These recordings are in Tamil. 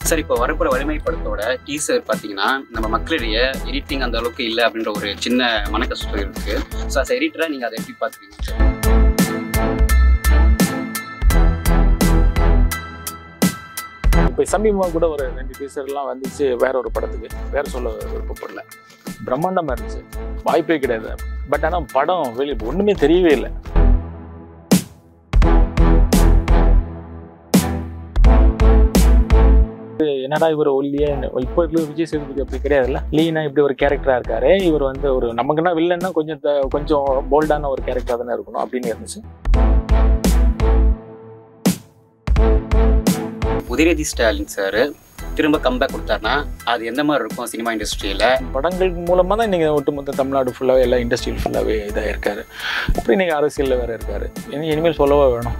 சார் இப்போ வரப்போற வலிமை படத்தோட டீசர் பார்த்தீங்கன்னா நம்ம மக்களிடையே எடிட்டிங் அந்த அளவுக்கு இல்லை அப்படின்ற ஒரு சின்ன மன கஷ்டம் இருக்கு ஸோ அஸ் எடிட்டராக நீங்கள் அதை எப்படி பார்த்துருக்கீங்க சார் இப்போ சமீபமாக கூட ஒரு ரெண்டு டீசர்லாம் வந்துச்சு வேற ஒரு படத்துக்கு வேற சொல்ல விருப்பப்படல பிரம்மாண்டமாக இருந்துச்சு வாய்ப்பே கிடையாது பட் ஆனால் படம் வெளியே ஒன்றுமே தெரியவே இல்லை என்னடா இவர் ஒல்லியே இப்போ இருக்கிற விஜய் சேதுபதி அப்படி கிடையாதுல்ல லீனா இப்படி ஒரு கேரக்டரா இருக்காரு இவர் வந்து ஒரு நமக்குன்னா வில்லன்னா கொஞ்சம் த- கொஞ்சம் போல்டான ஒரு கேரக்டரா தானே இருக்கணும் அப்படின்னு இருந்துச்சு உதயநிதி ஸ்டாலின் சார் திரும்ப கம்பேக் கொடுத்தாருன்னா அது எந்த மாதிரி இருக்கும் சினிமா இண்டஸ்ட்ரியில் படங்கள் மூலமாக தான் நீங்கள் ஒட்டுமொத்த தமிழ்நாடு ஃபுல்லாகவே எல்லா இண்டஸ்ட்ரியில் ஃபுல்லாகவே இதாக இருக்காரு அப்புறம் நீங்கள் அரசியலில் வேறு இருக்காரு இனி இனிமேல் சொல்லவா வேணும்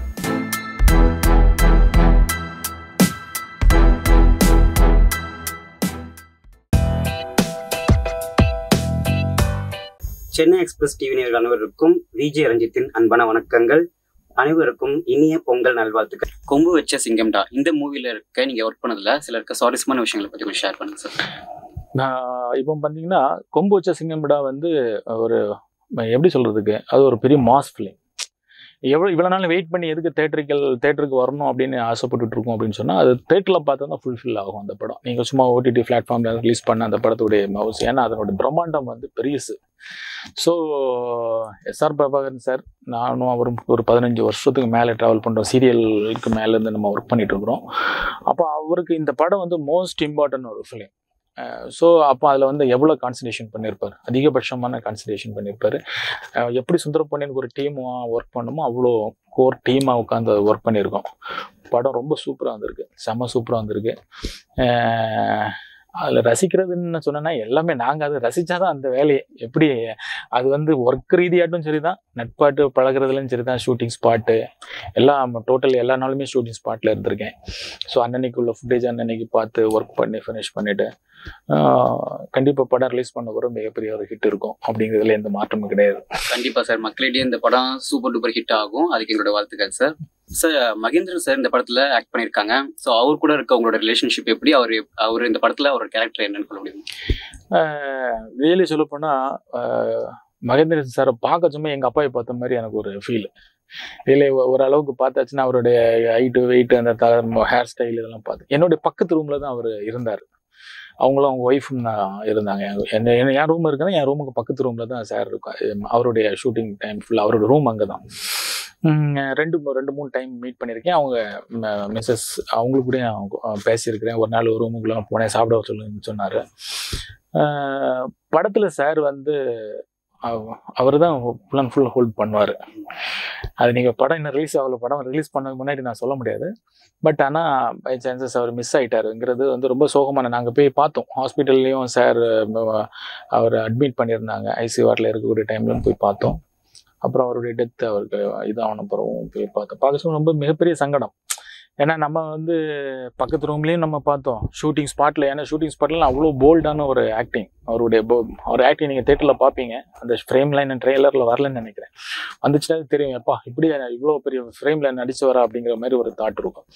சென்னை எக்ஸ்பிரஸ் டிவி நேயர்கள் அனைவருக்கும் விஜய் ரஞ்சித்தின் அன்பான வணக்கங்கள் அனைவருக்கும் இனிய பொங்கல் நல்வாழ்த்துக்கள் கொம்பு வச்ச சிங்கம்டா இந்த மூவில இருக்க நீங்க ஒர்க் பண்ணதுல சில இருக்க சுவாரஸ்யமான விஷயங்களை பத்தி கொஞ்சம் ஷேர் பண்ணுங்க சார் நான் இப்போ பார்த்தீங்கன்னா கொம்பு வச்ச சிங்கம்டா வந்து ஒரு எப்படி சொல்கிறதுக்கு அது ஒரு பெரிய மாஸ் ஃபிலிம் எவ்வளோ இவ்வளோ நாள் வெயிட் பண்ணி எதுக்கு தேட்டருக்கள் தேட்டருக்கு வரணும் அப்படின்னு ஆசைப்பட்டுட்டு இருக்கோம் அப்படின்னு சொன்னால் அது தேட்டரில் பார்த்தா தான் ஃபுல்ஃபில் ஆகும் அந்த படம் நீங்கள் சும்மா ஓடிடி பிளாட்ஃபார்மில் ரிலீஸ் பண்ண அந்த படத்துடைய மவுஸ் ஏன்னா அதனோட பிரம்மாண்டம் வந்து பெருசு ஸோ எஸ்ஆர் பிரபாகரன் சார் நானும் அவரும் ஒரு பதினஞ்சு வருஷத்துக்கு மேலே ட்ராவல் பண்ணுறோம் சீரியலுக்கு மேலேருந்து நம்ம ஒர்க் பண்ணிட்டு இருக்கிறோம் அப்போ அவருக்கு இந்த படம் வந்து மோஸ்ட் இம்பார்ட்டன்ட் ஒரு ஃபிலிம் ஸோ அப்போ அதில் வந்து எவ்வளோ கான்சன்ட்ரேஷன் பண்ணியிருப்பார் அதிகபட்சமான கான்சன்ட்ரேஷன் பண்ணியிருப்பார் அஹ் எப்படி சுந்தரபாண்டியனுக்கு ஒரு டீமாக ஒர்க் பண்ணுமோ அவ்வளோ கோர் டீமாக உட்காந்து ஒர்க் பண்ணியிருக்கோம் படம் ரொம்ப சூப்பராக வந்திருக்கு செம்ம சூப்பராக வந்திருக்கு அதில் ரசிக்கிறதுன்னு சொன்னேன்னா எல்லாமே நாங்கள் அதை ரசித்தா தான் அந்த வேலையை எப்படி அது வந்து ஒர்க் ரீதியாட்டும் சரி தான் நட்பாட்டு பழகுறதுலையும் சரி தான் ஷூட்டிங் ஸ்பாட்டு எல்லாம் டோட்டல் எல்லா நாளுமே ஷூட்டிங் ஸ்பாட்டில் இருந்திருக்கேன் ஸோ அன்னன்னைக்கு உள்ள ஃபுட்டேஜ் அன்னன்னைக்கு பார்த்து ஒர்க் பண்ணி ஃபினிஷ் பண்ணிவிட்டு கண்டிப்பாக படம் ரிலீஸ் பண்ண கூட மிகப்பெரிய ஒரு ஹிட் இருக்கும் அப்படிங்கிறதுல எந்த மாற்றமும் கிடையாது கண்டிப்பா சார் மக்களிடையே இந்த படம் சூப்பர் டூப்பர் ஹிட் ஆகும் அதுக்கு எங்களோட வாழ்த்துக்கள் சார் சார் மகேந்திரன் சார் இந்த படத்துல ஆக்ட் பண்ணியிருக்காங்க ஸோ அவர் கூட இருக்க உங்களோட ரிலேஷன்ஷிப் எப்படி அவர் அவர் இந்த படத்துல அவரோட கேரக்டர் என்னன்னு சொல்ல முடியும் ரியலி சொல்லப்போனால் மகேந்திரன் சாரை பார்க்க சும்மா எங்கள் அப்பாவை பார்த்த மாதிரி எனக்கு ஒரு ஃபீல் ரியலி ஓரளவுக்கு பார்த்தாச்சுன்னா அவருடைய ஹைட்டு வெயிட் அந்த ஹேர் ஸ்டைல் இதெல்லாம் பார்த்து என்னுடைய பக்கத்து ரூமில் தான் அவர் இருந்தார் அவங்களும் அவங்க ஒய்ஃபும் தான் இருந்தாங்க என்ன என்ன என் ரூம் இருக்குன்னா என் ரூமுக்கு பக்கத்து ரூமில் தான் சார் இருக்கும் அவருடைய ஷூட்டிங் டைம் ஃபுல்லாக அவரோட ரூம் அங்கே தான் உம், ரெண்டு மூ- ரெண்டு மூணு டைம் மீட் பண்ணியிருக்கேன் அவங்க மிஸ்ஸஸ் அவங்களுக்கு கூட நான் பேசியிருக்கிறேன் ஒரு நாள் ஒரு ரூமுக்குள்ள போனேன் சாப்பிட வர சொல்லுன்னு சொன்னார் படத்தில் சார் வந்து அவர் தான் ஃபுல் அண்ட் ஃபுல் ஹோல்ட் பண்ணுவார் அது நீங்கள் படம் இன்னும் ரிலீஸ் ஆகல படம் ரிலீஸ் பண்ணதுக்கு முன்னாடி நான் சொல்ல முடியாது பட் ஆனால் பை சான்சஸ் அவர் மிஸ் ஆயிட்டாருங்கிறது வந்து ரொம்ப சோகமான நாங்கள் போய் பார்த்தோம் ஹாஸ்பிட்டல்லையும் சார் அவர் அட்மிட் பண்ணியிருந்தாங்க ஐசி வார்டில் இருக்கக்கூடிய டைம்லையும் போய் பார்த்தோம் அப்புறம் அவருடைய டெத் அவருக்கு இதான பிறகும் போய் பார்த்தோம் பார்க்க சொல்ல ரொம்ப மிகப்பெரிய சங்கடம் ஏன்னா நம்ம வந்து பக்கத்து ரூம்லேயும் நம்ம பார்த்தோம் ஷூட்டிங் ஸ்பாட்டில் ஏன்னா ஷூட்டிங் ஸ்பாட்லாம் அவ்வளோ போல்டான ஒரு ஆக்டிங் அவருடைய போ அவர் ஆக்டிங் நீங்கள் தேட்டரில் பார்ப்பீங்க அந்த ஃப்ரேம் லைன் ட்ரெய்லரில் வரலன்னு நினைக்கிறேன் வந்துச்சுன்னா அது தெரியும் எப்பா இப்படி இவ்வளோ பெரிய ஃப்ரேமில் நடிச்சு வரா அப்படிங்கிற மாதிரி ஒரு தாட் இருக்கும்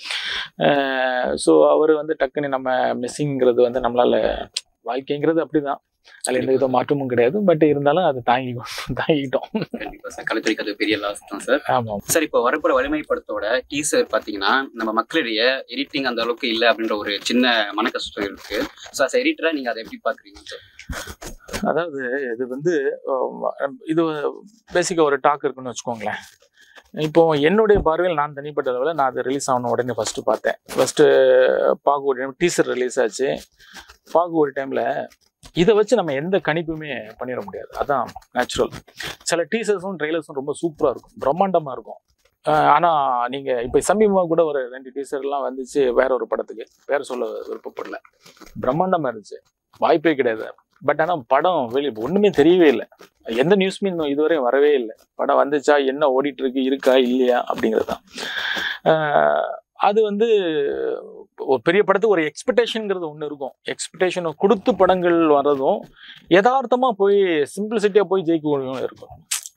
ஸோ அவர் வந்து டக்குன்னு நம்ம மிஸ்ஸிங்கிறது வந்து நம்மளால் வாழ்க்கைங்கிறது அப்படிதான் அதில் எந்த வித மாற்றமும் கிடையாது பட் இருந்தாலும் அதை தாங்கிக்கணும் தாங்கிக்கிட்டோம் கண்டிப்பா சார் கலைத்துறைக்கு அது பெரிய லாஸ் தான் சார் ஆமாம் சார் இப்போ வரப்போற வலிமை படத்தோட டீசர் பாத்தீங்கன்னா நம்ம மக்களிடையே எடிட்டிங் அந்த அளவுக்கு இல்லை அப்படின்ற ஒரு சின்ன மன கஷ்டம் இருக்கு ஸோ அஸ் எடிட்டரா நீங்க அதை எப்படி பாக்குறீங்க சார் அதாவது இது வந்து அஹ், இது பேசிக்காக ஒரு டாக் இருக்குன்னு வச்சுக்கோங்களேன் இப்போ என்னுடைய பார்வையில் நான் தனிப்பட்ட அளவில் நான் அது ரிலீஸ் ஆன உடனே ஃபஸ்ட்டு பார்த்தேன் ஃபஸ்ட்டு பார்க்க ஒரு டைம் டீசர் ரிலீஸ் ஆச்சு பார்க்க ஒரு டைமில் இதை வச்சு நம்ம எந்த கணிப்புமே பண்ணிட முடியாது அதான் நேச்சுரல் சில டீசர்ஸும் ட்ரெய்லர்ஸும் ரொம்ப சூப்பராக இருக்கும் பிரம்மாண்டமாக இருக்கும் அஹ் ஆனா நீங்க இப்ப சமீபமா கூட ஒரு ரெண்டு டீசர்லாம் வந்துச்சு வேற ஒரு படத்துக்கு வேற சொல்ல விருப்பப்படல பிரம்மாண்டமா இருந்துச்சு வாய்ப்பே கிடையாது பட் ஆனா படம் வெளியே ஒண்ணுமே தெரியவே இல்லை எந்த நியூஸ்மே இன்னும் இதுவரையும் வரவே இல்லை படம் வந்துச்சா என்ன ஓடிட்டு இருக்கு இருக்கா இல்லையா அப்படிங்கிறது தான் அஹ் அது வந்து ஒரு பெரிய படத்துக்கு ஒரு எக்ஸ்பெக்டேஷனுங்கிறது ஒன்று இருக்கும் எக்ஸ்பெக்டேஷனை கொடுத்து படங்கள் வர்றதும் யதார்த்தமா போய் சிம்பிளிசிட்டியா போய் ஜெயிக்க இருக்கும்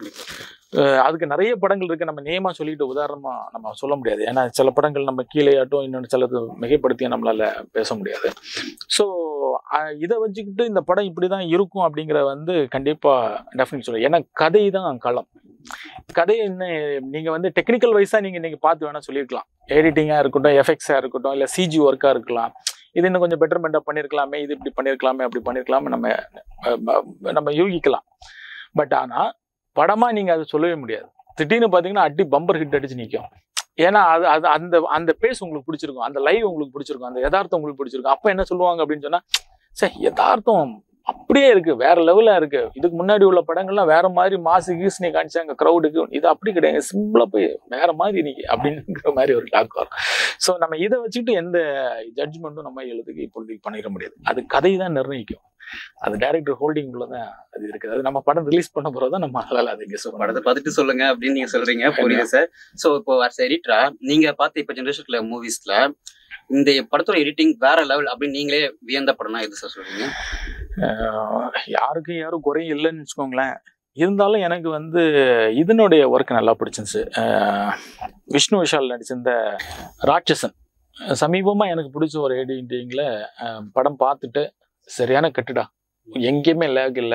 அஹ் அதுக்கு நிறைய படங்கள் இருக்கு நம்ம நேமா சொல்லிட்டு உதாரணமா நம்ம சொல்ல முடியாது ஏன்னா சில படங்கள் நம்ம கீழே ஆட்டும் இன்னொன்று சிலது மிகைப்படுத்தி நம்மளால பேச முடியாது ஸோ இதை வச்சுக்கிட்டு இந்த படம் இப்படி தான் இருக்கும் அப்படிங்கிற வந்து கண்டிப்பா டெஃபினட் சொல்லுவேன் ஏன்னா கதை தான் களம் கதை என்ன நீங்க வந்து டெக்னிக்கல் வைஸா நீங்க இன்னைக்கு பார்த்து வேணா சொல்லியிருக்கலாம் எடிட்டிங்கா இருக்கட்டும் எஃபெக்ட்ஸா இருக்கட்டும் இல்ல சிஜி ஒர்க்கா இருக்கலாம் இது இன்னும் கொஞ்சம் பெட்டர்மெண்டா பண்ணிருக்கலாமே இது இப்படி பண்ணிருக்கலாமே அப்படி பண்ணிருக்கலாமே நம்ம அஹ், நம்ம யூகிக்கலாம் பட் ஆனா படமா நீங்க அதை சொல்லவே முடியாது திடீர்னு பாத்தீங்கன்னா அடி பம்பர் ஹிட் அடிச்சு நிற்கும் ஏன்னா அது அது அந்த அந்த பேஸ் உங்களுக்கு பிடிச்சிருக்கும் அந்த லைவ் உங்களுக்கு பிடிச்சிருக்கும் அந்த யதார்த்தம் உங்களுக்கு பிடிச்சிருக்கும் அப்ப என்ன சொல்லுவாங்க அப்படின்னு சொன்னா சே யதார்த்தம் அப்படியே இருக்கு வேற லெவலா இருக்கு இதுக்கு முன்னாடி உள்ள படங்கள்லாம் வேற மாதிரி மாசு கீஸ்னி காமிச்சாங்க க்ரௌடுக்கு இது அப்படி கிடையாது சிம்பிளா போய் வேற மாதிரி இன்னைக்கு அப்படிங்கிற மாதிரி ஒரு டாக் வரும் ஸோ நம்ம இதை வச்சுட்டு எந்த ஜட்ஜ்மெண்ட்டும் நம்ம எழுதுக்கு இப்பொழுதைக்கு பண்ணிட முடியாது அது கதை தான் நிர்ணயிக்கும் அது டைரக்டர் ஹோல்டிங்குள்ள தான் அது இருக்குது அது நம்ம படம் ரிலீஸ் பண்ண போறதா நம்ம அதனால அது கெஸ் படத்தை பார்த்துட்டு சொல்லுங்க அப்படின்னு நீங்க சொல்றீங்க புரியுது சார் சோ இப்போ as எடிட்டரா நீங்க பார்த்த இப்ப ஜென்ரேஷன்ல மூவிஸ்ல இந்த படத்தோட எடிட்டிங் வேற லெவல் அப்படின்னு நீங்களே வியந்த படம்னா எது சார் சொல்றீங்க ஆஹ் யாருக்கும் யாரும் குறையும் இல்லைன்னு வச்சுக்கோங்களேன் இருந்தாலும் எனக்கு வந்து இதனுடைய ஒர்க் நல்லா பிடிச்சிருந்துச்சு ஆஹ் விஷ்ணு விஷால் நடிச்சிருந்த ராட்சசன் சமீபமா எனக்கு பிடிச்ச ஒரு எடிட்டிங்ல படம் பார்த்துட்டு சரியான கட்டுடா எங்கேயுமே லேக் இல்லை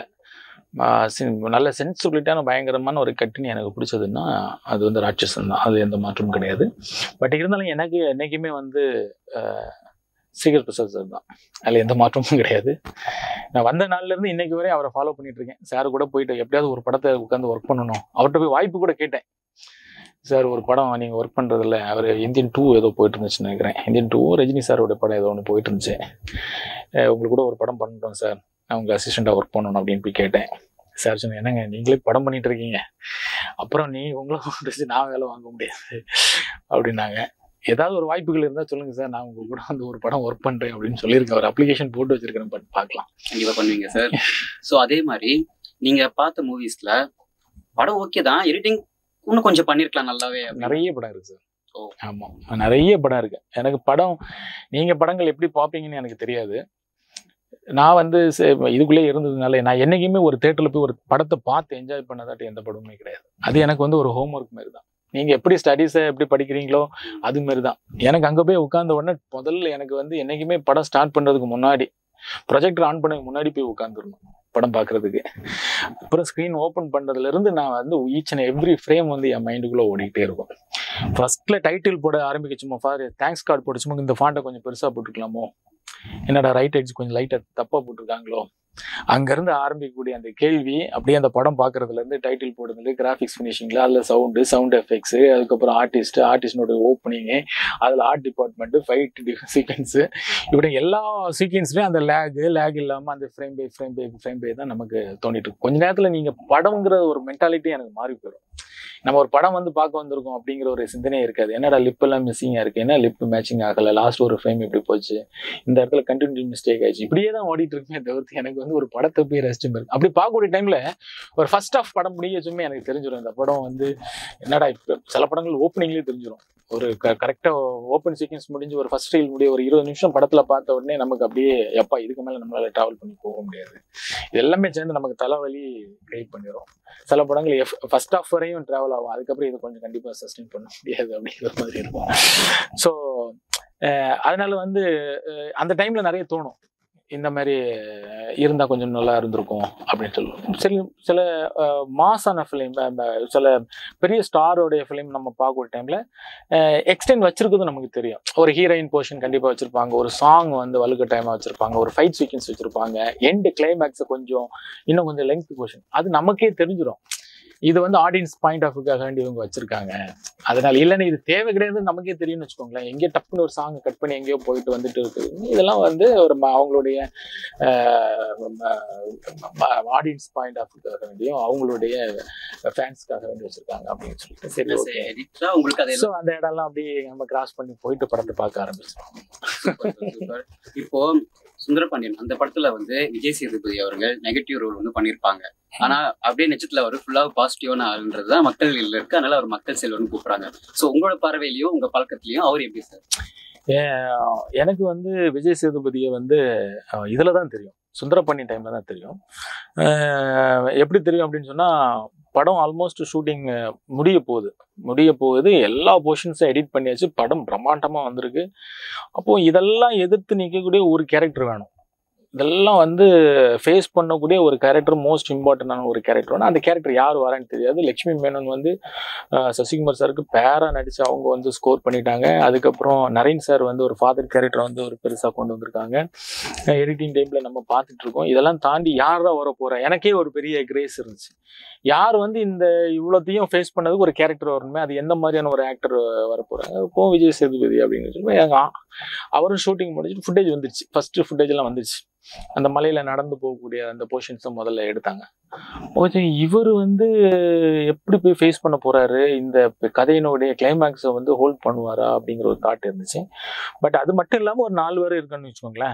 நல்ல சென்சிபிலிட்டியான பயங்கரமான ஒரு கட்டுன்னு எனக்கு பிடிச்சதுன்னா அது வந்து ராட்சசன் தான் அது எந்த மாற்றமும் கிடையாது பட் இருந்தாலும் எனக்கு என்னைக்குமே வந்து ஆஹ் சீக்கிரம் பிரசாத் சார் தான் அதில் எந்த மாற்றமும் கிடையாது நான் வந்த நாள்ல இருந்து இன்னைக்கு வரை அவரை ஃபாலோ பண்ணிட்டு இருக்கேன் சார் கூட போயிட்டு எப்படியாவது ஒரு படத்தை உட்காந்து ஒர்க் பண்ணணும் அவர்கிட்ட போய் வாய்ப்பு கூட கேட்டேன் சார் ஒரு படம் நீங்கள் ஒர்க் பண்ணுறதில்ல அவர் இந்தியன் டூ ஏதோ போயிட்டு இருந்துச்சுன்னு நினைக்கிறேன் இந்தியன் டூ ரஜினி சாரோட படம் ஏதோ ஒன்று போயிட்டு இருந்துச்சு அஹ் உங்களுக்கு கூட ஒரு படம் பண்ணிட்டோம் சார் நான் உங்கள் அசிஸ்டண்ட்டாக ஒர்க் பண்ணணும் அப்படின்னு போய் கேட்டேன் சார் சொன்னேன் என்னங்க நீங்களே படம் பண்ணிட்டு இருக்கீங்க அப்புறம் நீ உங்களை கொண்டு நான் வேலை வாங்க முடியாது அப்படின்னாங்க ஏதாவது ஒரு வாய்ப்புகள் இருந்தால் சொல்லுங்க சார் நான் உங்க கூட வந்து ஒரு படம் ஒர்க் பண்ணுறேன் அப்படின்னு சொல்லியிருக்கேன் ஒரு அப்ளிகேஷன் போட்டு வச்சிருக்கிறேன் பட் பார்க்கலாம் கண்டிப்பா பண்ணுவீங்க சார் சோ அதே மாதிரி நீங்க பார்த்த மூவிஸ்ல படம் ஓகே தான் எடிட்டிங் இன்னும் கொஞ்சம் பண்ணிருக்கலாம் நல்லாவே அப்படின்னு. நிறைய படம் இருக்கு சார் ஓ. ஆமாம் நிறைய படம் இருக்கு எனக்கு படம் நீங்க படங்கள் எப்படி பார்ப்பீங்கன்னு எனக்கு தெரியாது நான் வந்து சே- இதுக்குள்ளே இருந்ததுனால நான் என்னைக்குமே ஒரு தேட்டரில் போய் ஒரு படத்தை பார்த்து என்ஜாய் பண்ணதாட்டி எந்த படமுமே கிடையாது அது எனக்கு வந்து ஒரு ஹோம்ஒர்க் மாதிரி தான் நீங்க எப்படி ஸ்டடீஸை எப்படி படிக்கிறீங்களோ அது மாதிரி தான் எனக்கு அங்க போய் உட்கார்ந்த உடனே முதல்ல எனக்கு வந்து என்னைக்குமே படம் ஸ்டார்ட் பண்றதுக்கு முன்னாடி ப்ரொஜெக்டர் ஆன் பண்ணதுக்கு முன்னாடி போய் உட்காந்துடணும் படம் பார்க்கறதுக்கு அப்புறம் ஸ்க்ரீன் ஓப்பன் பண்றதுல இருந்து நான் வந்து ஈச் அண்ட் எவ்ரி ஃப்ரேம் வந்து என் மைண்டுக்குள்ள ஓடிக்கிட்டே இருக்கும் ஃபர்ஸ்ட்ல டைட்டில் போட ஆரம்பிக்க சும்மா ஃபார் தேங்க்ஸ் கார்டு போட்டு சும்மா இந்த ஃபாண்ட்டை கொஞ்சம் பெருசா போட்டுக்கலாமோ என்னடா ரைட் எட்ஜ் கொஞ்சம் லைட்டா தப்பா போட்டிருக்காங்களோ அங்கிருந்து ஆரம்பிக்கக்கூடிய அந்த கேள்வி அப்படியே அந்த படம் பார்க்கறதுல இருந்து டைட்டில் போடுறது கிராஃபிக்ஸ் ஃபினிஷிங்ல அதுல சவுண்டு சவுண்ட் எஃபெக்ட்ஸ் அதுக்கப்புறம் ஆர்டிஸ்ட் ஆர்டிஸ்டோட ஓப்பனிங்கு அதுல ஆர்ட் டிபார்ட்மெண்ட் ஃபைட் சீக்வன்ஸ் இப்படி எல்லா சீக்வன்ஸ்லயும் அந்த லேக் லேக் இல்லாம அந்த frame by frame by frame by தான் நமக்கு தோண்டிட்டு இருக்கும் கொஞ்ச நேரத்துல நீங்க படம்ங்கிற ஒரு மென்டாலிட்டி எனக்கு மாறி போயிடும் நம்ம ஒரு படம் வந்து பார்க்க வந்திருக்கோம் அப்படிங்கிற ஒரு சிந்தனையே இருக்காது என்னடா லிப் எல்லாம் மிஸ்ஸிங்கா இருக்கு என்ன லிப் மேட்சிங் ஆகல லாஸ்ட் ஒரு ஃப்ரேம் இப்படி போச்சு இந்த இடத்துல கண்டினியூ மிஸ்டேக் ஆயிடுச்சு இப்படியே தான் ஓடிட்டு இருக்குமே தவிர்த்து எனக்கு வந்து ஒரு படத்தை போய் ரசிச்சு பாருங்க அப்படி பார்க்கக்கூடிய டைம்ல ஒரு ஃபர்ஸ்ட் ஆஃப் படம் முடியச்சுமே எனக்கு தெரிஞ்சிடும் இந்த படம் வந்து என்னடா இப்போ சில படங்கள் ஓப்பனிங்லேயே தெரிஞ்சிடும் ஒரு கரெக்டா ஓப்பன் சீக்வன்ஸ் முடிஞ்சு ஒரு ஃபர்ஸ்ட் ரீல் முடிய ஒரு இருபது நிமிஷம் படத்துல பார்த்த உடனே நமக்கு அப்படியே எப்பா இதுக்கு மேல நம்மளால டிராவல் பண்ணி போக முடியாது இது எல்லாமே சேர்ந்து நமக்கு தலைவலி கிரியேட் பண்ணிடும் சில படங்கள் ஃபர்ஸ்ட் ஆஃப் வரையும் டிராவல் ஆகும் அதுக்கப்புறம் இது கொஞ்சம் கண்டிப்பா சஸ்டெயின் பண்ண முடியாது அப்படிங்கிற மாதிரி இருக்கும் ஸோ அதனால வந்து அஹ், அந்த டைம்ல நிறைய தோணும் இந்த மாதிரி அஹ், இருந்தா கொஞ்சம் நல்லா இருந்திருக்கும் அப்படின்னு சொல்லுவோம் சில சில மாசான ஃபிலிம் சில பெரிய ஸ்டாரோடைய ஃபிலிம் நம்ம பார்க்கக்கூடிய டைம்ல எக்ஸ்டெண்ட் வச்சிருக்கிறது நமக்கு தெரியும் ஒரு ஹீரோயின் போர்ஷன் கண்டிப்பா வச்சிருப்பாங்க ஒரு சாங் வந்து வலுக்க டைமா வச்சிருப்பாங்க ஒரு ஃபைட் சீக்வன்ஸ் வச்சிருப்பாங்க எண்டு கிளைமேக்ஸ் கொஞ்சம் இன்னும் கொஞ்சம் லெங்க் போர்ஷன் அது நமக்கே தெரிஞ்சிடும் இது வந்து ஆடியன்ஸ் பாயிண்ட் ஆஃப்க்காக வேண்டி இவங்க வச்சிருக்காங்க அதனால இல்லைன்னு இது தேவை கிடையாதுன்னு நமக்கே தெரியும்னு வச்சுக்கோங்களேன் எங்கேயோ டப்புன்னு ஒரு சாங் கட் பண்ணி எங்கேயோ போயிட்டு வந்துட்டு இருக்குது இதெல்லாம் வந்து ஒரு ம- அவங்களுடைய ஆடியன்ஸ் பாயிண்ட் ஆஃப்க்காக வேண்டியும் அவங்களுடைய ஃபேன்ஸ்க்காக வேண்டி வச்சிருக்காங்க அப்படின்னு சொல்லிட்டு சரி ஓகே எடிட்டரா உங்களுக்கு அது ஸோ அந்த இடம்லாம் அப்படியே நம்ம கிராஸ் பண்ணி போயிட்டு படத்தை பார்க்க ஆரம்பிச்சிடும் சூப்பர் சார், சூப்பர். இப்போ சுந்தரபாண்டியன் அந்த படத்துல வந்து விஜய் சேதுபதி அவர்கள் நெகட்டிவ் ரோல் வந்து பண்ணிருப்பாங்க ஆனா அப்படியே நிச்சயத்துல அவர் ஃபுல்லா பாசிட்டிவான ஆளுன்றதுதான் மக்கள் இருக்கு அதனால அவர் மக்கள் செல்வன் கூப்பிடுறாங்க சோ உங்களோட பார்வையிலயும் உங்க பழக்கத்திலயும் அவர் எப்படி சார் ஏன், எனக்கு வந்து விஜய் சேதுபதியை வந்து அஹ், இதுல தான் தெரியும் சுந்தரபாண்டி டைம்ல தான் தெரியும் அஹ், எப்படி தெரியும் அப்படின்னு சொன்னா படம் ஆல்மோஸ்ட் ஷூட்டிங் முடிய போகுது முடிய போகுது எல்லா போர்ஷன்ஸும் எடிட் பண்ணியாச்சு படம் பிரம்மாண்டமாக வந்திருக்கு அப்போ இதெல்லாம் எதிர்த்து நிற்கக்கூடிய ஒரு கேரக்டர் வேணும் இதெல்லாம் வந்து ஃபேஸ் பண்ணக்கூடிய ஒரு கேரக்டர் மோஸ்ட் இம்பார்ட்டண்டான ஒரு கேரக்டர் வேணும் அந்த கேரக்டர் யார் வரான்னு தெரியாது லக்ஷ்மி மேனன் வந்து அஹ், சசிகுமார் சாருக்கு பேரா நடிச்சு அவங்க வந்து ஸ்கோர் பண்ணிட்டாங்க அதுக்கப்புறம் நரேன் சார் வந்து ஒரு ஃபாதர் கேரக்டர் வந்து ஒரு பெருசாக கொண்டு வந்திருக்காங்க எடிட்டிங் டைம்ல நம்ம பார்த்துட்டு இருக்கோம் இதெல்லாம் தாண்டி யார் தான் வர போறா எனக்கே ஒரு பெரிய கிரேஸ் இருந்துச்சு யார் வந்து இந்த இவ்வளோத்தையும் ஃபேஸ் பண்ணதுக்கு ஒரு கேரக்டர் வரணுமே அது எந்த மாதிரியான ஒரு ஆக்டர் வர போறாங்க இப்போ விஜய் சேதுபதி அப்படின்னு சொல்லி எங்க ஆ- அவரும் ஷூட்டிங் முடிச்சுட்டு ஃபுட்டேஜ் வந்துருச்சு ஃபர்ஸ்ட் ஃபுட்டேஜ் எல்லாம் வந்துருச்சு அந்த மலையில நடந்து போகக்கூடிய அந்த போர்ஷன்ஸை முதல்ல எடுத்தாங்க ஓகே இவர் வந்து எப்படி போய் ஃபேஸ் பண்ண போறாரு இந்த கதையினுடைய கிளைமேக்ஸை வந்து ஹோல்ட் பண்ணுவாரா அப்படிங்கிற ஒரு தாட் இருந்துச்சு பட் அது மட்டும் இல்லாமல் ஒரு நாலு பேர் இருக்குன்னு வச்சுக்கோங்களேன்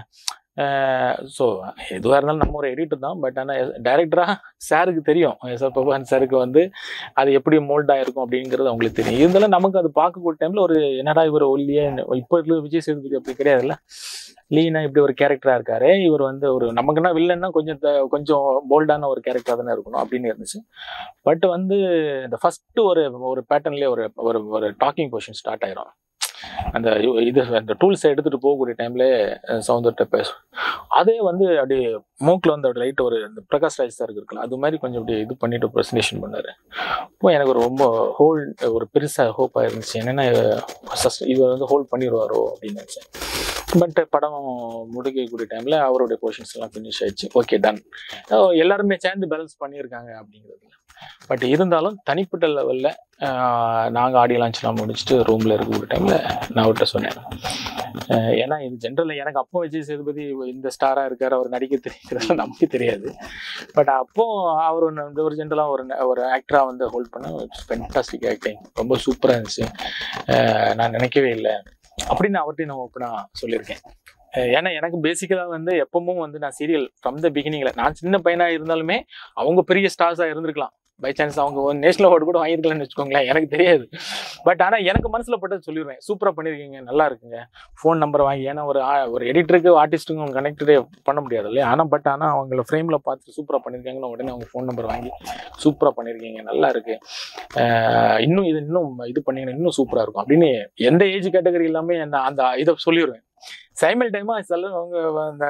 ஸோ எதுவாக இருந்தாலும் நம்ம ஒரு எடிட்டர் தான் பட் ஆனால் டைரக்டராக சாருக்கு தெரியும் எஸ் ஆர் பகவான் சாருக்கு வந்து அது எப்படி மோல்ட் ஆயிருக்கும் அப்படிங்கிறது அவங்களுக்கு தெரியும் இருந்தாலும் நமக்கு அது பார்க்கக்கூடிய டைமில் ஒரு என்னடா இவர் ஒல்லியே இப்போ இருக்கிற விஜய் சேதுபதி அப்படி கிடையாதுல்ல லீனா இப்படி ஒரு கேரக்டராக இருக்காரு இவர் வந்து ஒரு நமக்குன்னா வில்லன்னா கொஞ்சம் த- கொஞ்சம் போல்டான ஒரு கேரக்டராக தானே இருக்கணும் அப்படின்னு இருந்துச்சு பட் வந்து இந்த ஃபர்ஸ்ட் ஒரு ஒரு பேட்டர்ன்லேயே ஒரு ஒரு ஒரு டாக்கிங் பொசிஷன் ஸ்டார்ட் ஆயிரும் அந்த இ- இது அந்த டூல்ஸை எடுத்துட்டு போகக்கூடிய டைம்ல சவுந்தர்கிட்ட பேசும் அதே வந்து அப்படியே மூக்கில் வந்து அப்படி லைட் ஒரு இந்த பிரகாஷ் ராஜ் சாருக்கு இருக்கலாம் அது மாதிரி கொஞ்சம் அப்படியே இது பண்ணிட்டு ப்ரெசன்டேஷன் பண்ணாரு இப்போ எனக்கு ஒரு ரொம்ப ஹோல் ஒரு பெருசாக ஹோப்பாக இருந்துச்சு என்னென்னா இவர் வந்து ஹோல்ட் பண்ணிடுவாரோ அப்படின்னு நினச்சேன் பட் படம் முடிக்கக்கூடிய டைமில் அவருடைய போர்ஷன்ஸ் எல்லாம் ஃபினிஷ் ஆயிடுச்சு ஓகே டன் எல்லாருமே சேர்ந்து பேலன்ஸ் பண்ணியிருக்காங்க அப்படிங்கிறதுல பட் இருந்தாலும் தனிப்பட்ட லெவலில் நாங்கள் ஆடியோ லான்ச்லாம் முடிச்சுட்டு ரூமில் இருக்கக்கூடிய டைமில் நான் அவர்கிட்ட சொன்னேன் அஹ் ஏன்னா இது ஜென்ரலில் எனக்கு அப்போ விஜய் சேதுபதி இந்த ஸ்டாராக இருக்கார் அவர் நடிக்க தெரியுங்கிறதெல்லாம் நமக்கு தெரியாது பட் அப்போ அவர் ஒன்று வந்து ஒரு ஜென்ரலாக ஒரு ந- ஒரு ஆக்டராக வந்து ஹோல்ட் பண்ண ஃபென்டாஸ்டிக் ஆக்டிங் ரொம்ப சூப்பராக இருந்துச்சு அஹ் நான் நினைக்கவே இல்லை அப்படின்னு அவர்கிட்ட நான் ஓப்பனாக சொல்லியிருக்கேன் அஹ் ஏன்னா எனக்கு பேசிக்கலாக வந்து எப்பவும் வந்து நான் சீரியல் ஃப்ரம் த பிகினிங்கில் நான் சின்ன பையனாக இருந்தாலுமே அவங்க பெரிய ஸ்டார்ஸாக இருந்திருக்கலாம் பை சான்ஸ் அவங்க நேஷனல் அவார்டு கூட வாங்கியிருக்கலாம்னு வச்சுக்கோங்களேன் எனக்கு தெரியாது பட் ஆனால் எனக்கு மனசில் பட்டது சொல்லிடுவேன் சூப்பராக பண்ணியிருக்கீங்க நல்லா இருக்குங்க ஃபோன் நம்பர் வாங்கி ஏன்னா ஒரு ஆ- ஒரு எடிட்டருக்கு ஆர்டிஸ்ட்டுக்கும் கனெக்டடே பண்ண முடியாது இல்லையா ஆனால் பட் ஆனால் அவங்கள ஃப்ரேமில் பார்த்து சூப்பராக பண்ணியிருக்காங்கன்னு உடனே அவங்க ஃபோன் நம்பர் வாங்கி சூப்பராக பண்ணியிருக்கீங்க நல்லா இருக்கு அஹ் இன்னும் இது இன்னும் இது பண்ணீங்கன்னா இன்னும் சூப்பராக இருக்கும் அப்படின்னு எந்த ஏஜ் கேட்டகரி எல்லாமே நான் அந்த இதை சொல்லிடுவேன் சைமல் டைமாக சில அவங்க அந்த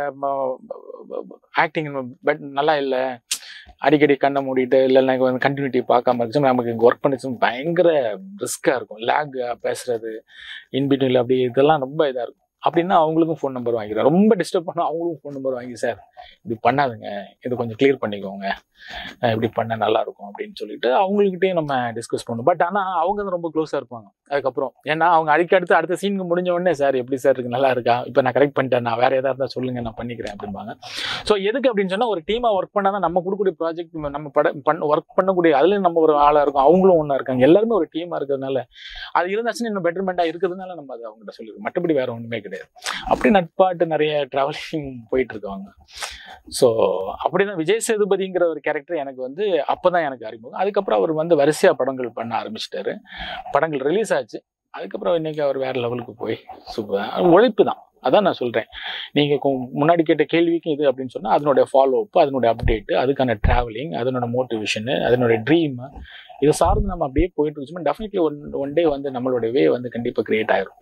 ஆக்டிங் பட் நல்லா இல்லை அடிக்கடி கண்ணை மூடிட்டு இல்லை எனக்கு வந்து கண்டினியூட்டி பார்க்காம இருந்துச்சு நமக்கு இங்கே ஒர்க் பண்ணிச்சு பயங்கர ரிஸ்க்காக இருக்கும் லேக் பேசுறது இன்பிட்வீனில் அப்படி இதெல்லாம் ரொம்ப இதாக இருக்கும் அப்படின்னா அவங்களுக்கும் ஃபோன் நம்பர் வாங்கிடுறேன் ரொம்ப டிஸ்டர்ப் பண்ணால் அவங்களுக்கும் ஃபோன் நம்பர் வாங்கி சார் இப்படி பண்ணாதுங்க இது கொஞ்சம் கிளியர் பண்ணிக்கோங்க அஹ் இப்படி பண்ண நல்லா இருக்கும் அப்படின்னு சொல்லிட்டு அவங்கக்கிட்டே நம்ம டிஸ்கஸ் பண்ணுவோம் பட் ஆனால் அவங்க தான் ரொம்ப க்ளோஸாக இருப்பாங்க அதுக்கப்புறம் ஏன்னா அவங்க அதுக்கு அடுத்து அடுத்த சீனுக்கு முடிஞ்ச உடனே சார் எப்படி சார் இருக்கு நல்லா இருக்கா இப்போ நான் கரெக்ட் பண்ணிட்டேன் நான் வேற ஏதாவது இருந்தால் சொல்லுங்க நான் பண்ணிக்கிறேன் அப்படிம்பாங்க ஸோ எதுக்கு அப்படின்னு சொன்னால் ஒரு டீமாக ஒர்க் பண்ணால் தான் நம்ம கொடுக்கக்கூடிய ப்ராஜெக்ட் நம்ம பட பண்ண ஒர்க் பண்ணக்கூடிய அதுலேயும் நம்ம ஒரு ஆளாக இருக்கும் அவங்களும் ஒன்றா இருக்காங்க எல்லாருமே ஒரு டீமாக இருக்கிறதுனால அது இருந்தாச்சுன்னா இன்னும் பெட்டர்மெண்ட்டாக இருக்கிறதுனால நம்ம அதை அவங்ககிட்ட சொல்லிடுவோம் மற்றபடி வேற ஒன்றுமே கிடையாது அப்படி நட்பாட்டு நிறைய ட்ராவலிங் போயிட்டு இருக்காங்க ஸோ அப்படிதான் விஜய் சேதுபதிங்கிற ஒரு கேரக்டர் எனக்கு வந்து அப்பதான் எனக்கு அறிமுகம் அதுக்கப்புறம் அவர் வந்து வரிசையா படங்கள் பண்ண ஆரம்பிச்சிட்டாரு படங்கள் ரிலீஸ் ஆச்சு அதுக்கப்புறம் இன்னைக்கு அவர் வேற லெவலுக்கு போய் சூப்பர் உழைப்பு தான் அதான் நான் சொல்றேன் நீங்க கொ- முன்னாடி கேட்ட கேள்விக்கும் இது அப்படின்னு சொன்னா அதனுடைய ஃபாலோ அப் அதனுடைய அப்டேட் அதுக்கான டிராவலிங் அதனோட மோட்டிவேஷன் அதனுடைய ட்ரீம் இதை சார்ந்து நம்ம அப்படியே போயிட்டு இருந்துச்சுன்னா டெஃபினெட்லி ஒன் ஒன் டே வந்து நம்மளோட வே வந்து கண்டிப்பா கிரியேட் ஆயிரும்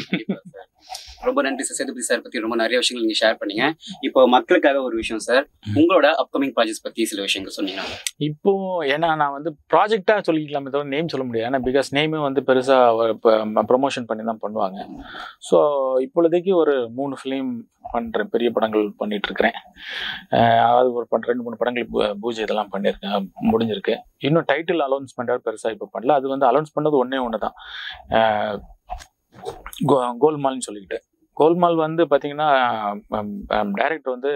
ரொம்ப நன்றி சார் சேதுபதி சார் பத்தி ரொம்ப நிறைய விஷயங்கள் நீங்க ஷேர் பண்ணீங்க இப்போ மக்களுக்காக ஒரு விஷயம் சார் உங்களோட அப்கமிங் ப்ராஜெக்ட்ஸ் பத்தி சில விஷயங்கள் சொன்னீங்கன்னா இப்போ ஏன்னா நான் வந்து ப்ராஜெக்டா சொல்லிக்கலாமே தவிர நேம் சொல்ல முடியாது ஏன்னா பிகாஸ் நேமே வந்து பெருசா ப்ரமோஷன் பண்ணி தான் பண்ணுவாங்க ஸோ இப்பொழுதைக்கு ஒரு மூணு ஃபிலிம் பண்றேன் பெரிய படங்கள் பண்ணிட்டு இருக்கிறேன் அஹ் அது ஒரு பண் ரெண்டு மூணு படங்கள் பூ- பூஜை இதெல்லாம் பண்ணியிருக்கேன் முடிஞ்சிருக்கு இன்னும் டைட்டில் அலௌன்ஸ் பண்றது பெருசா இப்போ பண்ணல அது வந்து அலௌன்ஸ் பண்ணது ஒண்ணே ஒன்று தான் அஹ் கோ- கோல்மால்னு சொல்லிக்கிட்டு கோல்மால் வந்து பார்த்தீங்கன்னா டைரக்டர் வந்து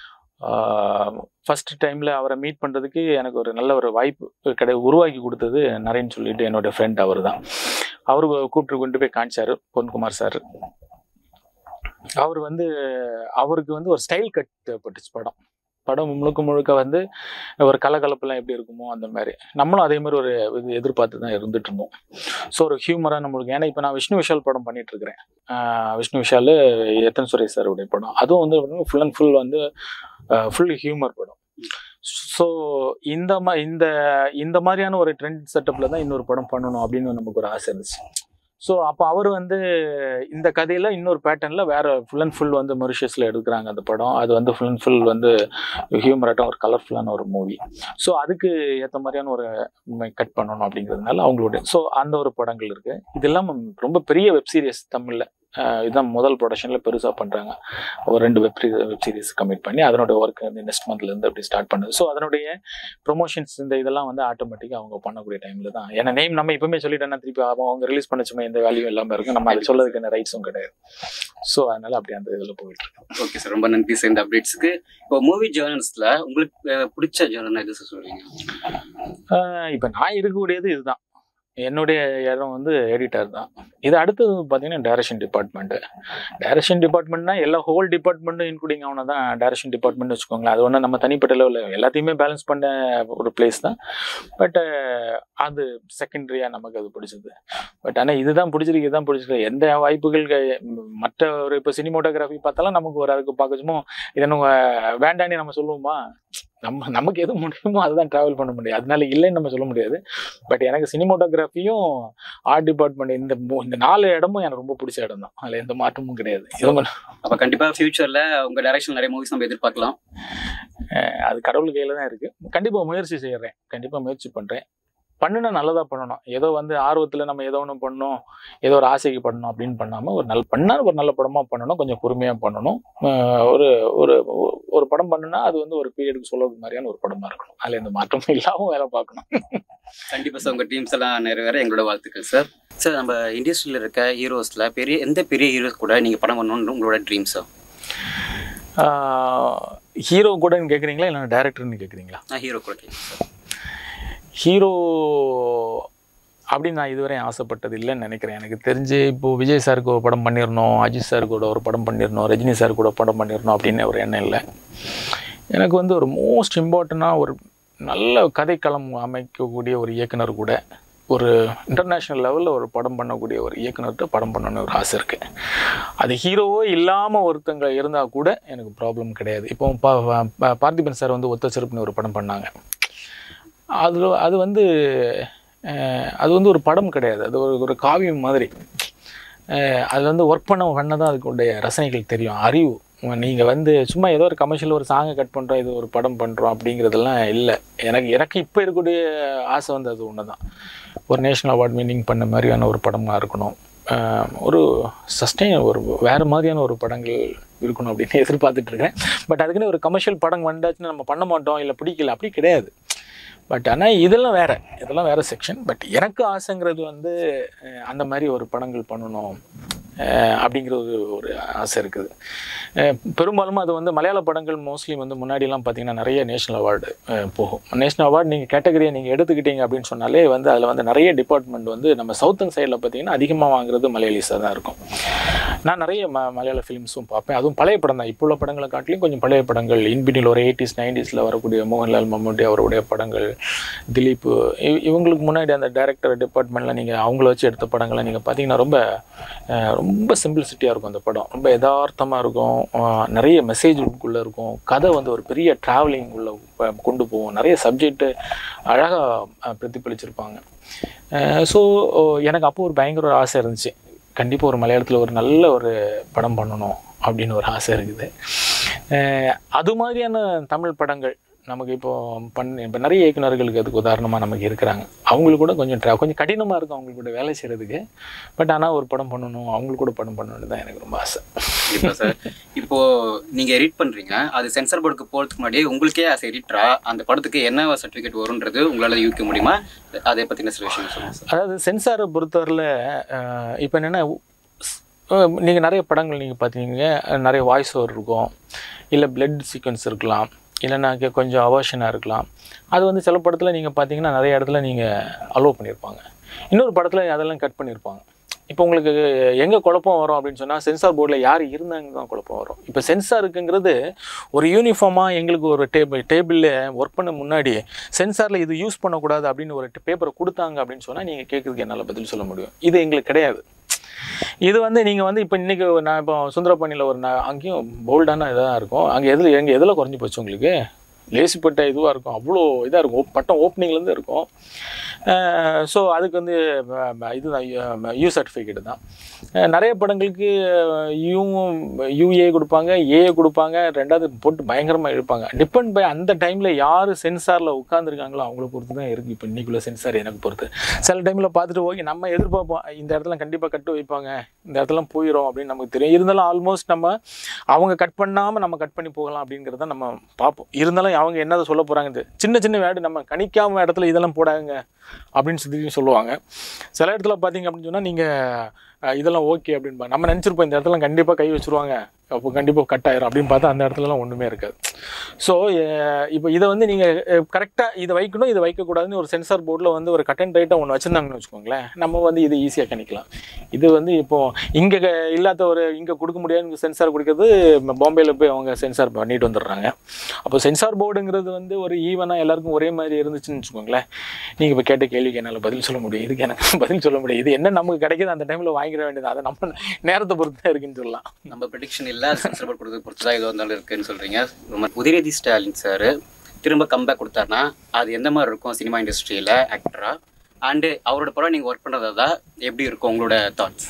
ஃபர்ஸ்ட் டைமில் அவரை மீட் பண்ணுறதுக்கு எனக்கு ஒரு நல்ல ஒரு வாய்ப்பு கிடை உருவாக்கி கொடுத்தது நரேன் சொல்லிட்டு என்னோட ஃப்ரெண்ட் அவர் தான் அவர் கூப்பிட்டு கொண்டு போய் காமிச்சாரு பொன்குமார் சார் அவர் வந்து அவருக்கு வந்து ஒரு ஸ்டைல் கட் தேவைப்பட்டுச்சு படம் படம் முழுக்க முழுக்க வந்து ஒரு கலகலப்பெல்லாம் எப்படி இருக்குமோ அந்த மாதிரி நம்மளும் அதே மாதிரி ஒரு இது எதிர்பார்த்து தான் இருந்துட்டு இருந்தோம் ஸோ ஒரு ஹியூமராக நம்மளுக்கு ஏன்னா இப்போ நான் விஷ்ணு விஷால் படம் பண்ணிட்டு இருக்கிறேன் ஆஹ் விஷ்ணு விஷால் எத்தன் சுரேஷ் சாருடைய படம் அதுவும் வந்து ஃபுல் அண்ட் ஃபுல் வந்து ஃபுல் ஹியூமர் படம் ஸோ இந்த மா இந்த இந்த மாதிரியான ஒரு ட்ரெண்ட் செட்டப்பில் தான் இன்னொரு படம் பண்ணணும் அப்படின்னு நமக்கு ஒரு ஆசை இருந்துச்சு ஸோ அப்போ அவர் வந்து இந்த கதையில் இன்னொரு பேட்டர்னில் வேற ஃபுல் அண்ட் ஃபுல் வந்து மொரிஷியஸில் எடுக்கிறாங்க அந்த படம் அது வந்து ஃபுல் அண்ட் ஃபுல் வந்து ஹியூமராட்டம் ஒரு கலர்ஃபுல்லான ஒரு மூவி ஸோ அதுக்கு ஏற்ற மாதிரியான ஒரு கட் பண்ணணும் அப்படிங்கிறதுனால அவங்களுடைய ஸோ அந்த ஒரு படங்கள் இருக்குது இது இல்லாமல் ரொம்ப பெரிய வெப் சீரிஸ் தமிழில் இதுதான் முதல் ப்ரொடக்ஷனில் பெருசாக பண்ணுறாங்க ஒரு ரெண்டு வெப் வெப் சீரிஸ் கமிட் பண்ணி அதனுடைய ஒர்க் வந்து நெக்ஸ்ட் மந்த்லேருந்து அப்படி ஸ்டார்ட் பண்ணுது ஸோ அதனுடைய ப்ரொமோஷன்ஸ் இந்த இதெல்லாம் வந்து ஆட்டோமேட்டிக்காக அவங்க பண்ணக்கூடிய டைமில் தான் ஏன்னா நேம் நம்ம இப்பவுமே சொல்லிட்டோம்னா திருப்பி அவங்க அவங்க ரிலீஸ் பண்ணச்சுமே எந்த வேல்யூ இல்லாமல் இருக்கும் நம்ம அதை சொல்லதுக்கு என்ன ரைட்ஸும் கிடையாது ஸோ அதனால அப்படி அந்த இதில் போயிட்டு இருக்கு ஓகே சார் ரொம்ப நன்றி சார் இந்த அப்டேட்ஸ்க்கு இப்போ மூவி ஜேர்னல்ஸ்ல உங்களுக்கு அஹ், பிடிச்ச ஜேர்னல் எது சார் சொல்றீங்க இப்போ நான் இருக்கக்கூடியது இதுதான் என்னுடைய இடம் வந்து எடிட்டர் தான் இது அடுத்தது பார்த்தீங்கன்னா டைரக்ஷன் டிபார்ட்மெண்ட்டு டைரக்ஷன் டிபார்ட்மெண்ட்னா எல்லா ஹோல் டிபார்ட்மெண்ட்டும் இன்க்ளூடிங் அவனை தான் டைரக்ஷன் டிபார்ட்மெண்ட் வச்சுக்கோங்களேன் அது ஒன்று நம்ம தனிப்பட்ட லெவலில் எல்லாத்தையுமே பேலன்ஸ் பண்ண ஒரு பிளேஸ் தான் பட் அது செகண்டரியாக நமக்கு அது பிடிச்சது பட் ஆனால் இதுதான் பிடிச்சிருக்கு இதுதான் பிடிச்சிருக்கு எந்த வாய்ப்புகள் க- மற்ற ஒரு இப்போ சினிமோட்டோகிராஃபி பார்த்தாலும் நமக்கு ஒரு அதுக்கு பார்க்கச்சுமோ இதை நம்ம வேண்டான்னு நம்ம சொல்லுவோமா நம்ம நமக்கு எது முடியுமோ அதுதான் ட்ராவல் பண்ண முடியும் அதனால இல்லைன்னு நம்ம சொல்ல முடியாது பட் எனக்கு சினிமோட்டோகிராஃபியும் ஆர்ட் டிபார்ட்மெண்ட் இந்த மூ- இந்த நாலு இடமும் எனக்கு ரொம்ப பிடிச்ச இடம் தான் அதில் எந்த மாற்றமும் கிடையாது இதுவும் அப்ப கண்டிப்பா ஃபியூச்சர்ல உங்க டைரக்ஷன் நிறைய மூவிஸ் நம்ம எதிர்பார்க்கலாம் அஹ் அது கடவுள் கையில் தான் இருக்குது கண்டிப்பாக முயற்சி செய்கிறேன் கண்டிப்பாக முயற்சி பண்ணுறேன் பண்ணுனா நல்லதாக பண்ணணும் ஏதோ வந்து ஆர்வத்தில் நம்ம ஏதோ ஒன்று பண்ணணும் ஏதோ ஒரு ஆசைக்கு பண்ணணும் அப்படின்னு பண்ணாமல் ஒரு நல்ல பண்ணால் ஒரு நல்ல படமாக பண்ணணும் கொஞ்சம் பொறுமையாக பண்ணணும் அஹ் ஒரு ஒரு ஒரு படம் பண்ணுனா அது வந்து ஒரு பீரியடுக்கு சொல்றது மாதிரியான ஒரு படமாக இருக்கணும் அதில் எந்த மாற்றமும் இல்லாமல் வேலை பார்க்கணும் கண்டிப்பா சார் உங்க டீம்ஸ் எல்லாம் நிறைவேற எங்களோட வாழ்த்துக்கள் சார் சார் நம்ம இண்டஸ்ட்ரியில இருக்க ஹீரோஸ்ல பெரிய எந்த பெரிய ஹீரோஸ் கூட நீங்க படம் பண்ணணும்னு உங்களோட ட்ரீம் சார் ஹீரோ கூடன்னு கேட்குறீங்களா இல்லை டேரக்டர்னு கேட்குறீங்களா நான் ஹீரோ கூட கேட்குறேன் சார் ஹீரோ அப்படின்னு நான் இதுவரை ஆசைப்பட்டது இல்லைன்னு நினைக்கிறேன் எனக்கு தெரிஞ்சு இப்போ விஜய் சாருக்கு ஒரு படம் பண்ணிடணும் அஜித் சார் கூட ஒரு படம் பண்ணிடணும் ரஜினி சார் கூட படம் பண்ணிடணும் அப்படின்னு ஒரு எண்ணம் இல்லை எனக்கு வந்து ஒரு மோஸ்ட் இம்பார்ட்டண்ட்டாக ஒரு நல்ல கதைக்களம் அமைக்கக்கூடிய ஒரு இயக்குனர் கூட ஒரு இன்டர்நேஷ்னல் லெவலில் ஒரு படம் பண்ணக்கூடிய ஒரு இயக்குனர்கிட்ட படம் பண்ணணும்னு ஒரு ஆசை இருக்குது அது ஹீரோவோ இல்லாமல் ஒருத்தங்க இருந்தால் கூட எனக்கு ப்ராப்ளம் கிடையாது இப்போ பா பா- பார்த்திபன் சார் வந்து ஒத்த செருப்புன்னு ஒரு படம் பண்ணாங்க அதில் அது வந்து அஹ், அது வந்து ஒரு படம் கிடையாது அது ஒரு ஒரு காவியம் மாதிரி அஹ், அது வந்து ஒர்க் பண்ண பண்ண தான் அதுக்குடைய ரசனைகள் தெரியும் அறிவு நீங்கள் வந்து சும்மா ஏதோ ஒரு கமர்ஷியல் ஒரு சாங்கை கட் பண்ணுறோம் இது ஒரு படம் பண்ணுறோம் அப்படிங்கிறதெல்லாம் இல்லை எனக்கு எனக்கு இப்போ இருக்கக்கூடிய ஆசை வந்து அது ஒன்று தான் ஒரு நேஷனல் அவார்ட் வின்னிங் பண்ண மாதிரியான ஒரு படமாக இருக்கணும் அஹ், ஒரு சஸ்டெயின் ஒரு வேறு மாதிரியான ஒரு படங்கள் இருக்கணும் அப்படின்னு எதிர்பார்த்துட்டு இருக்கேன் பட் அதுக்குன்னு ஒரு கமர்ஷியல் படம் வந்தாச்சுன்னு நம்ம பண்ண மாட்டோம் இல்லை பிடிக்கல அப்படி கிடையாது பட் ஆனால் இதெல்லாம் வேற இதெல்லாம் வேற செக்ஷன் பட் எனக்கு ஆசைங்கிறது வந்து அஹ், அந்த மாதிரி ஒரு படங்கள் பண்ணணும் அஹ், அப்படிங்கிறது ஒரு ஆசை இருக்குது அஹ், பெரும்பாலும் அது வந்து மலையாள படங்கள் மோஸ்ட்லி வந்து முன்னாடிலாம் பார்த்தீங்கன்னா நிறைய நேஷனல் அவார்டு போகும் நேஷனல் அவார்டு நீங்கள் கேட்டகரியை நீங்கள் எடுத்துக்கிட்டீங்க அப்படின்னு சொன்னாலே வந்து அதில் வந்து நிறைய டிபார்ட்மெண்ட் வந்து நம்ம சவுத்தன் சைடில் பார்த்தீங்கன்னா அதிகமாக வாங்குறது மலையாளிஸாக தான் இருக்கும் நான் நிறைய ம மலையாள ஃபிலிம்ஸும் பார்ப்பேன் அதுவும் பழைய படம் தான் இப்போ உள்ள படங்களை காட்டிலும் கொஞ்சம் பழைய படங்கள் இன்பினில் ஒரு எயிட்டிஸ் நைன்டிஸில் வரக்கூடிய மோகன்லால் மம்முட்டி அவருடைய படங்கள் திலீப் இவ- இவங்களுக்கு முன்னாடி அந்த டைரக்டர் டிபார்ட்மெண்ட்டில் நீங்கள் அவங்கள வச்சு எடுத்த படங்களை நீங்கள் பார்த்தீங்கன்னா ரொம்ப அஹ், ரொம்ப சிம்பிளிசிட்டியாக இருக்கும் அந்த படம் ரொம்ப யதார்த்தமாக இருக்கும் அஹ், நிறைய மெசேஜ் உள்ளே இருக்கும் கதை வந்து ஒரு பெரிய ட்ராவலிங் உள்ள ப- கொண்டு போகும் நிறைய சப்ஜெக்ட்டு அழகாக பிரதிபலிச்சிருப்பாங்க ஸோ எனக்கு அப்போ ஒரு பயங்கர ஒரு ஆசை இருந்துச்சு கண்டிப்பாக ஒரு மலையாளத்தில் ஒரு நல்ல ஒரு படம் பண்ணணும் அப்படின்னு ஒரு ஆசை இருக்குது அஹ் அது மாதிரியான தமிழ் படங்கள் நமக்கு இப்போ பண் இப்போ நிறைய இயக்குனர்களுக்கு அதுக்கு உதாரணமாக நமக்கு இருக்கிறாங்க அவங்களுக்கு கூட கொஞ்சம் ட்ரா கொஞ்சம் கடினமாக இருக்கும் அவங்களுக்கு கூட வேலை செய்கிறதுக்கு பட் ஆனால் ஒரு படம் பண்ணணும் அவங்களுக்கு கூட படம் பண்ணணும்னு தான் எனக்கு ரொம்ப ஆசை கண்டிப்பா சார் இப்போ நீங்க எடிட் பண்றீங்க அது சென்சார் போர்டுக்கு போறதுக்கு முன்னாடி உங்களுக்கே ஆஸ் எடிட்டரா அந்த படத்துக்கு என்ன சர்டிஃபிகேட் வரும்ன்றது உங்களால யூகிக்க முடியுமா அதை பத்தின சில விஷயம் சொல்லுங்க சார் அதாவது சென்சாரை பொறுத்தவரையில் இப்போ என்னென்னா நீங்கள் நிறைய படங்கள் நீங்கள் பார்த்தீங்க நிறைய வாய்ஸ் ஓவர் இருக்கும் இல்லை பிளட் சீக்வன்ஸ் இருக்கலாம் இல்லைனாக்க கொஞ்சம் அவர்ஷனாக இருக்கலாம் அது வந்து சில படத்தில் நீங்கள் பார்த்தீங்கன்னா நிறைய இடத்துல நீங்கள் அலோவ் பண்ணியிருப்பாங்க இன்னொரு படத்தில் அதெல்லாம் கட் பண்ணியிருப்பாங்க இப்போ உங்களுக்கு எங்கே குழப்பம் வரும் அப்படின்னு சொன்னால் சென்சார் போர்டில் யார் இருந்தாங்க தான் குழப்பம் வரும் இப்போ சென்சாருக்குங்கிறது ஒரு யூனிஃபார்மாக எங்களுக்கு ஒரு டேபிள் டேபிளில் ஒர்க் பண்ண முன்னாடி சென்சாரில் இது யூஸ் பண்ணக்கூடாது அப்படின்னு ஒரு பேப்பரை கொடுத்தாங்க அப்படின்னு சொன்னால் நீங்கள் கேட்குறதுக்கு என்னால் பதில் சொல்ல முடியும் இது எங்களுக்கு கிடையாது இது வந்து நீங்கள் வந்து இப்போ இன்றைக்கி நான் இப்போ சுந்தரபாணியில் ஒரு நான் அங்கேயும் போல்டான இதாக இருக்கும் அங்கே எதில் எங்கே எதில் குறைஞ்சி போச்சு உங்களுக்கு லேசிப்பட்ட இதுவாக இருக்கும் அவ்வளோ இதாக இருக்கும் op- பட்டம் ஓப்பனிங்லேருந்து இருக்கும் ஸோ அதுக்கு வந்து ம- ம- இதுதான் யூ சர்டிஃபிகேட் தான் அஹ் நிறைய படங்களுக்கு யூ யூஏ கொடுப்பாங்க ஏ கொடுப்பாங்க ரெண்டாவது போட்டு பயங்கரமாக இழுப்பாங்க டிபெண்ட் பை அந்த டைமில் யார் சென்சாரில் உட்காந்துருக்காங்களோ அவங்கள பொறுத்து தான் இருக்குது இப்போ இன்னைக்குள்ள சென்சார் எனக்கு பொறுத்து சில டைமில் பார்த்துட்டு ஓகே நம்ம எதிர்பார்ப்போம் இந்த இடத்துல கண்டிப்பாக கட்டு வைப்பாங்க இந்த இடத்துல போயிடும் அப்படின்னு நமக்கு தெரியும் இருந்தாலும் ஆல்மோஸ்ட் நம்ம அவங்க கட் பண்ணாமல் நம்ம கட் பண்ணி போகலாம் அப்படிங்கிறத நம்ம பார்ப்போம் இருந்தாலும் அவங்க என்னதை சொல்ல போகிறாங்க சின்ன சின்ன வேர்டு நம்ம கணிக்காம இடத்துல இதெல்லாம் போடாங்க அப்படின்னு சொல்லி சொல்லுவாங்க சில இடத்துல பார்த்தீங்க அப்படின்னு சொன்னால் நீங்கள் இதெல்லாம் ஓகே அப்படின்பா நம்ம நினச்சிருப்போம் இந்த இடத்துல கண்டிப்பாக கை வச்சுருவாங்க அப்போ கண்டிப்பாக கட் ஆயிரும் அப்படின்னு பார்த்தா அந்த இடத்துலலாம் ஒன்றுமே இருக்காது ஸோ இப்போ இதை வந்து நீங்கள் கரெக்டாக இதை வைக்கணும் இதை வைக்கக்கூடாதுன்னு ஒரு சென்சார் போர்டில் வந்து ஒரு கட் அண்ட் ரைட்டாக ஒன்று வச்சுருந்தாங்கன்னு வச்சுக்கோங்களேன் நம்ம வந்து இது ஈஸியாக கணிக்கலாம் இது வந்து இப்போ இங்கே இல்லாத ஒரு இங்கே கொடுக்க முடியாத சென்சார் கொடுக்கறது பாம்பேயில் போய் அவங்க சென்சார் பண்ணிட்டு வந்துடுறாங்க அப்போ சென்சார் போர்டுங்கிறது வந்து ஒரு ஈவனாக எல்லாருக்கும் ஒரே மாதிரி இருந்துச்சுன்னு வச்சுக்கோங்களேன் நீங்கள் இப்போ கேட்ட கேள்விக்கு என்னால் பதில் சொல்ல முடியும் இதுக்கு எனக்கு பதில் சொல்ல முடியும் இது என்ன நமக்கு கிடைக்குது அந்த டைமில் வாங்கிட வேண்டியது அதை நம்ம நேரத்தை பொறுத்து தான் இருக்குன்னு சொல்லலாம் நம்ம ப்ரெடிக்ஷன் இல்ல சென்சர் போர்ட் கொடுத்து பொறுத்து தான் இது வந்தாலும் இருக்குன்னு சொல்றீங்க ரொம்ப உதயநிதி ஸ்டாலின் சார் திரும்ப கம்பேக் கொடுத்தாருன்னா அது எந்த மாதிரி இருக்கும் சினிமா இண்டஸ்ட்ரியில ஆக்டரா அண்டு அவரோட படம் நீங்க ஒர்க் பண்றதா தான் எப்படி இருக்கும் உங்களோட தாட்ஸ்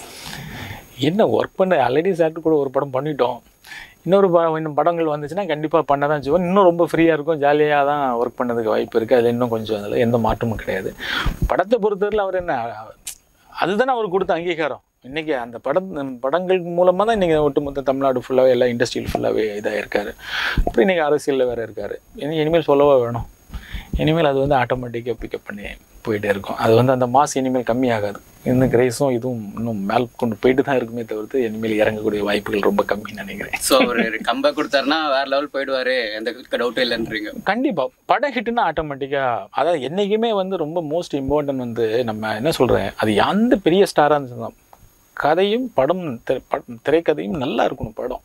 என்ன ஒர்க் பண்ண ஆல்ரெடி சார்ட்டு கூட ஒரு படம் பண்ணிட்டோம் இன்னொரு ப இன்னும் படங்கள் வந்துச்சுன்னா கண்டிப்பாக பண்ண தான் செய்வோம் இன்னும் ரொம்ப ஃப்ரீயாக இருக்கும் ஜாலியாக தான் ஒர்க் பண்ணதுக்கு வாய்ப்பு இருக்குது அதில் இன்னும் கொஞ்சம் அதில் எந்த மாற்றமும் கிடையாது படத்தை பொறுத்தவரையில் அவர் என்ன அதுதானே அவர் கொடுத்த அங்கீகாரம் இன்றைக்கி அந்த படம் படங்கள் மூலமாக தான் இன்றைக்கி ஒட்டுமொத்த தமிழ்நாடு ஃபுல்லாகவே எல்லா இண்டஸ்ட்ரியில் ஃபுல்லாகவே இதாக இருக்கார் அப்புறம் இன்றைக்கி அரசியலில் வேறு இருக்கார் இனி இனிமேல் சொல்லவா வேணும் இனிமேல் அது வந்து ஆட்டோமேட்டிக்காக பிக்கப் பண்ணி போயிட்டே இருக்கும் அது வந்து அந்த மாஸ் இனிமேல் கம்மியாகாது இன்னும் கிரேஸும் இதுவும் இன்னும் மேல் கொண்டு போயிட்டு தான் இருக்குமே தவிர்த்து இனிமேல் இறங்கக்கூடிய வாய்ப்புகள் ரொம்ப கம்மின்னு நினைக்கிறேன் ஸோ அவர் கம்பேக் கொடுத்தாருன்னா வேற லெவல் போயிடுவாரு எந்த டவுட்டும் இல்லைன்றீங்க கண்டிப்பாக படம் ஹிட்னா ஆட்டோமேட்டிக்காக அதாவது என்றைக்குமே வந்து ரொம்ப மோஸ்ட் இம்பார்ட்டன்ட் வந்து நம்ம என்ன சொல்கிறேன் அது எந்த பெரிய ஸ்டாராக இருந்துச்சு கதையும் படம் திரை படம் திரைக்கதையும் நல்லா இருக்கணும் படம்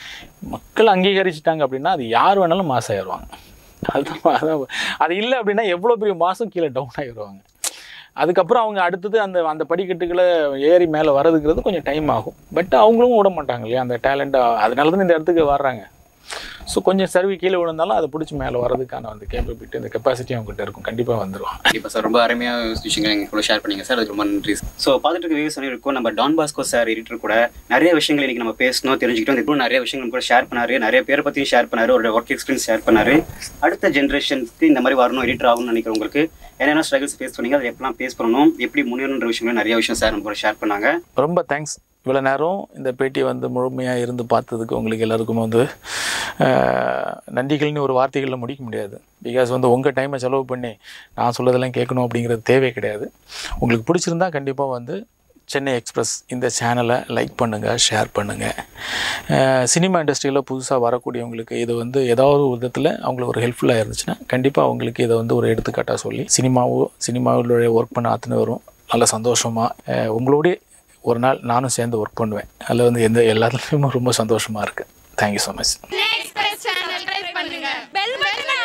மக்கள் அங்கீகரிச்சிட்டாங்க அப்படின்னா அது யார் வேணாலும் மாஸ் ஆயிடுவாங்க அதுதான் அதான் அது இல்லை அப்படின்னா எவ்வளோ பெரிய மாதம் கீழே டவுன் ஆகிடுவாங்க அதுக்கப்புறம் அவங்க அடுத்தது அந்த அந்த படிக்கட்டுகளை ஏறி மேலே வர்றதுங்கிறது கொஞ்சம் டைம் ஆகும் பட் அவங்களும் விட மாட்டாங்க இல்லையா அந்த டேலண்ட்டாக அதனால தான் இந்த இடத்துக்கு வர்றாங்க ஸோ கொஞ்சம் சர்வி கீழே விழுந்தாலும் அதை பிடிச்சி மேலே வர்றதுக்கான அந்த கேப்பபிலிட்டி அந்த கெப்பாசிட்டி அவங்ககிட்ட இருக்கும் கண்டிப்பாக வந்துடுவாங்க கண்டிப்பா சார் ரொம்ப அருமையான விஷயங்கள் எங்க கூட ஷேர் பண்ணீங்க சார் அதுக்கு ரொம்ப நன்றி ஸோ பார்த்துட்டு இருக்க வியூஸ் இருக்கும் நம்ம டான் பாஸ்கோ சார் எடிட்டர் கூட நிறைய விஷயங்கள் இன்னைக்கு நம்ம பேசணும் தெரிஞ்சுக்கிட்டோம் இதுக்கும் நிறைய விஷயங்கள் கூட ஷேர் பண்ணாரு நிறைய பேரை பற்றியும் ஷேர் பண்ணாரு ஒரு ஒர்க் எக்ஸ்பீரியன்ஸ் ஷேர் பண்ணாரு அடுத்த ஜென்ரேஷனுக்கு இந்த மாதிரி வரணும் எடிட்டர் ஆகணும்னு நினைக்கிறவங்களுக்கு என்னென்ன ஸ்ட்ரகிள்ஸ் ஃபேஸ் பண்ணீங்க அதை எப்படிலாம் ஃபேஸ் பண்ணணும் எப்படி முன்னேறணுன்ற விஷயங்கள் நிறைய விஷயம் சார் நம்ம கூட ஷேர் பண்ணாங்க ரொம்ப தேங்க்ஸ் இவ்வளோ நேரம் இந்த பேட்டியை வந்து முழுமையாக இருந்து பார்த்ததுக்கு உங்களுக்கு எல்லாருக்கும் வந்து ஆஹ், நன்றிகள்னு ஒரு வார்த்தைகளில் முடிக்க முடியாது பிகாஸ் வந்து உங்கள் டைமை செலவு பண்ணி நான் சொல்லதெல்லாம் கேட்கணும் அப்படிங்கிறது தேவை கிடையாது உங்களுக்கு பிடிச்சிருந்தா கண்டிப்பாக வந்து சென்னை எக்ஸ்பிரஸ் இந்த சேனலை லைக் பண்ணுங்கள் ஷேர் பண்ணுங்கள் சினிமா இண்டஸ்ட்ரியில் புதுசாக வரக்கூடியவங்களுக்கு இது வந்து ஏதாவது ஒரு விதத்தில் அவங்களுக்கு ஒரு ஹெல்ப்ஃபுல்லாக இருந்துச்சுன்னா கண்டிப்பாக அவங்களுக்கு இதை வந்து ஒரு எடுத்துக்காட்டாக சொல்லி சினிமாவோ சினிமாவில் ஒர்க் பண்ண அத்தனை வரும் நல்ல சந்தோஷமாக உங்களோடய ஒரு நாள் நானும் சேர்ந்து ஒர்க் பண்ணுவேன் அதில் வந்து எந்த எல்லாத்துலேயுமே ரொம்ப சந்தோஷமாக இருக்குது thank you so much express channel try பண்ணுங்க பெல் பட்டனை